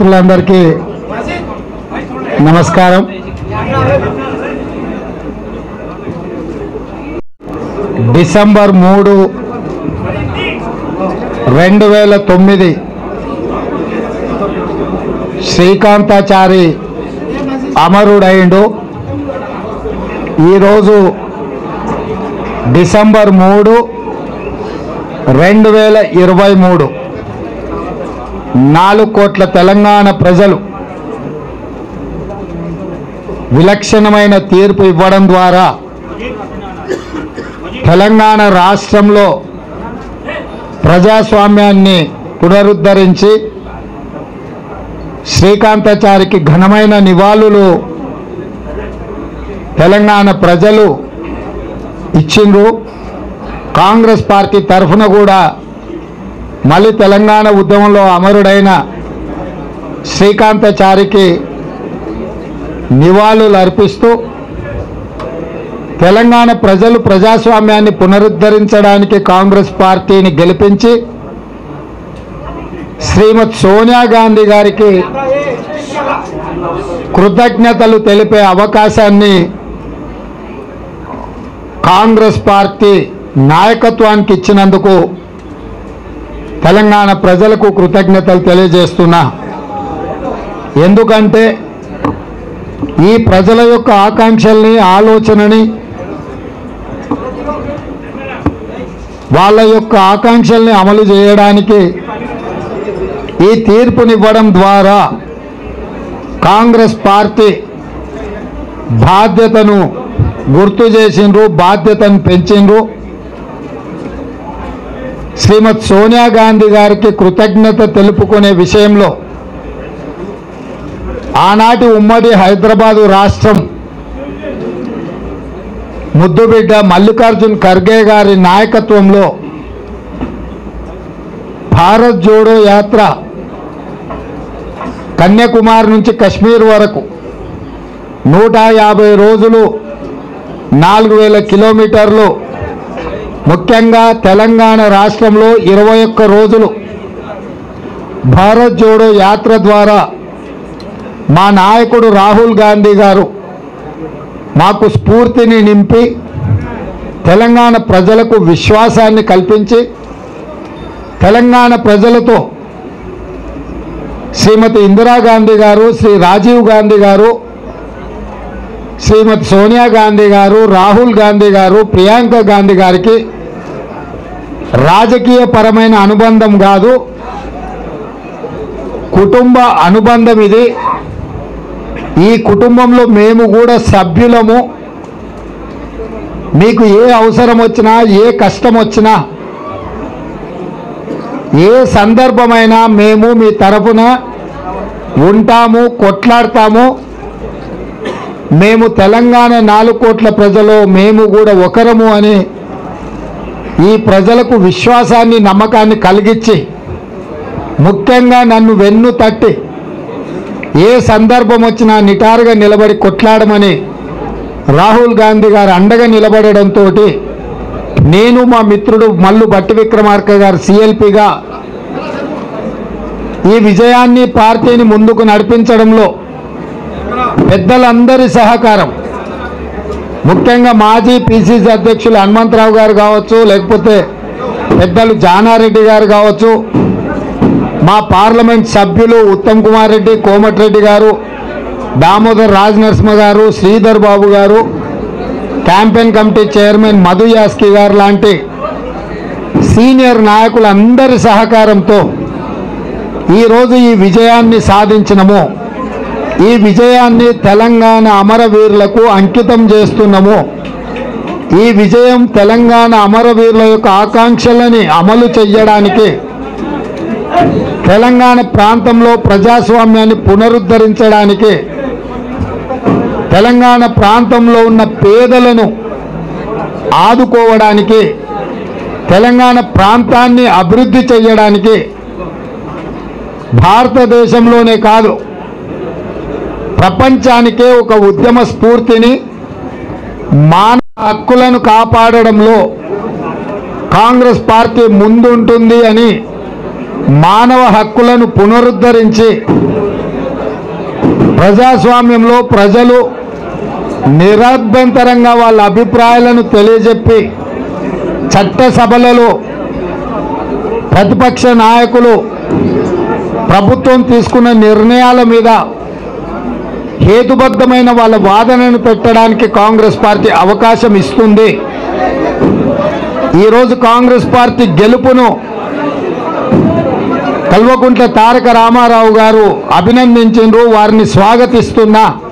మిత్రులందరికీ నమస్కారం డిసెంబర్ మూడు రెండు వేల తొమ్మిది శ్రీకాంతాచారి అమరుడైండు ఈరోజు డిసెంబర్ మూడు రెండు వేల ఇరవై మూడు నాలుగు కోట్ల తెలంగాణ ప్రజలు విలక్షణమైన తీర్పు ఇవ్వడం ద్వారా తెలంగాణ రాష్ట్రంలో ప్రజాస్వామ్యాన్ని పునరుద్ధరించి శ్రీకాంతాచారికి ఘనమైన నివాళులు తెలంగాణ ప్రజలు ఇచ్చిండ్రు కాంగ్రెస్ పార్టీ తరఫున కూడా మళ్ళీ తెలంగాణ ఉద్యమంలో అమరుడైన శ్రీకాంతాచారికి నివాళులు అర్పిస్తూ తెలంగాణ ప్రజలు ప్రజాస్వామ్యాన్ని పునరుద్ధరించడానికి కాంగ్రెస్ పార్టీని గెలిపించి శ్రీమతి సోనియా గాంధీ గారికి కృతజ్ఞతలు తెలిపే అవకాశాన్ని కాంగ్రెస్ పార్టీ నాయకత్వానికి ఇచ్చినందుకు తెలంగాణ ప్రజలకు కృతజ్ఞతలు తెలియజేస్తున్నా ఎందుకంటే ఈ ప్రజల యొక్క ఆకాంక్షల్ని ఆలోచనని వాళ్ళ యొక్క ఆకాంక్షల్ని అమలు చేయడానికి ఈ తీర్పునివ్వడం ద్వారా కాంగ్రెస్ పార్టీ బాధ్యతను గుర్తు చేసిండ్రు బాధ్యతను పెంచిండ్రు శ్రీమతి సోనియా గాంధీ గారికి కృతజ్ఞత తెలుపుకునే విషయంలో ఆనాటి ఉమ్మడి హైదరాబాదు రాష్ట్రం ముద్దుబిడ్డ మల్లికార్జున్ ఖర్గే గారి నాయకత్వంలో భారత్ జోడో యాత్ర కన్యాకుమారి నుంచి కశ్మీర్ వరకు నూట యాభై రోజులు నాలుగు వేల కిలోమీటర్లు ముఖ్యంగా తెలంగాణ రాష్ట్రంలో ఇరవై ఒక్క రోజులు భారత్ జోడో యాత్ర ద్వారా మా నాయకుడు రాహుల్ గాంధీ గారు మాకు స్ఫూర్తిని నింపి తెలంగాణ ప్రజలకు విశ్వాసాన్ని కల్పించి తెలంగాణ ప్రజలతో శ్రీమతి ఇందిరాగాంధీ గారు శ్రీ రాజీవ్ గాంధీ గారు శ్రీమతి సోనియా గాంధీ గారు రాహుల్ గాంధీ గారు ప్రియాంక గాంధీ గారికి రాజకీయ పరమైన అనుబంధం కాదు కుటుంబ అనుబంధం ఇది ఈ కుటుంబంలో మేము కూడా సభ్యులము మీకు ఏ అవసరం వచ్చినా ఏ కష్టం వచ్చినా ఏ సందర్భమైనా మేము మీ తరఫున ఉంటాము కొట్లాడతాము మేము తెలంగాణ నాలుగు కోట్ల ప్రజలు మేము కూడా ఒకరము అని ఈ ప్రజలకు విశ్వాసాన్ని నమ్మకాన్ని కలిగించి ముఖ్యంగా నన్ను వెన్ను తట్టి ఏ సందర్భం వచ్చినా నిటారుగా నిలబడి కొట్లాడమని రాహుల్ గాంధీ గారు అండగా నిలబడడంతో నేను మా మిత్రుడు మల్లు బట్టి విక్రమార్క గారు సిఎల్పిగా ఈ విజయాన్ని పార్టీని ముందుకు నడిపించడంలో పెద్దలందరి సహకారం ముఖ్యంగా మాజీ పిసిసి అధ్యక్షులు హనుమంతరావు గారు కావచ్చు లేకపోతే పెద్దలు జానారెడ్డి గారు కావచ్చు మా పార్లమెంట్ సభ్యులు ఉత్తమ్ కుమార్ రెడ్డి కోమటిరెడ్డి గారు దామోదర్ రాజ్ నరసింహ గారు శ్రీధర్ బాబు గారు campaign committee chairman Madhu Yaskhi గారు లాంటి సీనియర్ నాయకులందరి సహకారంతో ఈరోజు ఈ విజయాన్ని సాధించినము ఈ విజయాన్ని తెలంగాణ అమరవీరులకు అంకితం చేస్తున్నాము ఈ విజయం తెలంగాణ అమరవీరుల యొక్క ఆకాంక్షలని అమలు చెయ్యడానికి తెలంగాణ ప్రాంతంలో ప్రజాస్వామ్యాన్ని పునరుద్ధరించడానికి తెలంగాణ ప్రాంతంలో ఉన్న పేదలను ఆదుకోవడానికి తెలంగాణ ప్రాంతాన్ని అభివృద్ధి చేయడానికి భారతదేశంలోనే కాదు ప్రపంచానికే ఒక ఉద్యమ స్ఫూర్తిని మానవ హక్కులను కాపాడడంలో కాంగ్రెస్ పార్టీ ముందుంటుంది అని మానవ హక్కులను పునరుద్ధరించి ప్రజాస్వామ్యంలో ప్రజలు నిరభ్యంతరంగా వాళ్ళ అభిప్రాయాలను తెలియజెప్పి చట్టసభలలో ప్రతిపక్ష నాయకులు ప్రభుత్వం తీసుకున్న నిర్ణయాల మీద హేతుబద్ధమైన వాళ్ళ వాదనను పెట్టడానికి కాంగ్రెస్ పార్టీ అవకాశం ఇస్తుంది ఈరోజు కాంగ్రెస్ పార్టీ గెలుపును కల్వకుంట్ల తారక రామారావు గారు అభినందించిండ్రు వారిని స్వాగతిస్తున్నా